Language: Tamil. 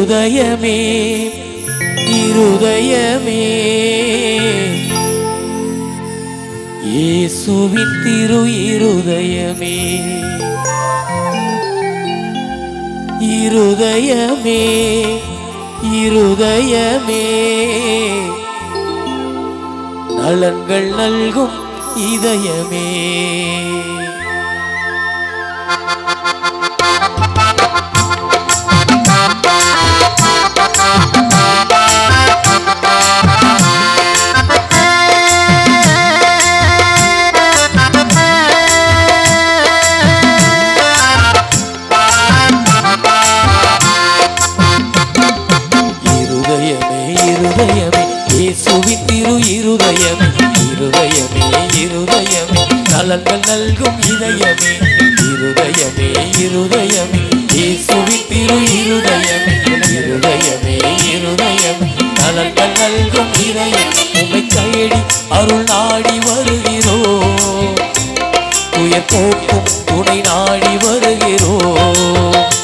இருதயமே இருதயமே இயேசுவின் திரு இருதயமே இருதயமே இருதயமே நலன்கள் நல்கும் இதயமே இருதயமே இருதயமே இயேசுவின் திரு இருதயமே இருதயமே இருதயமே நலன்கள் நல்கும் இதயமே இருதயமே இருதயமே இயேசுவின் திரு இருதயமே இருதயமே இருதயமே நலன்கள் நல்கும் இதயம் உமை கையடி அருள் நாடி வருகிறோம் துயர் போக்கும் துணை நாடி வருகிறோம்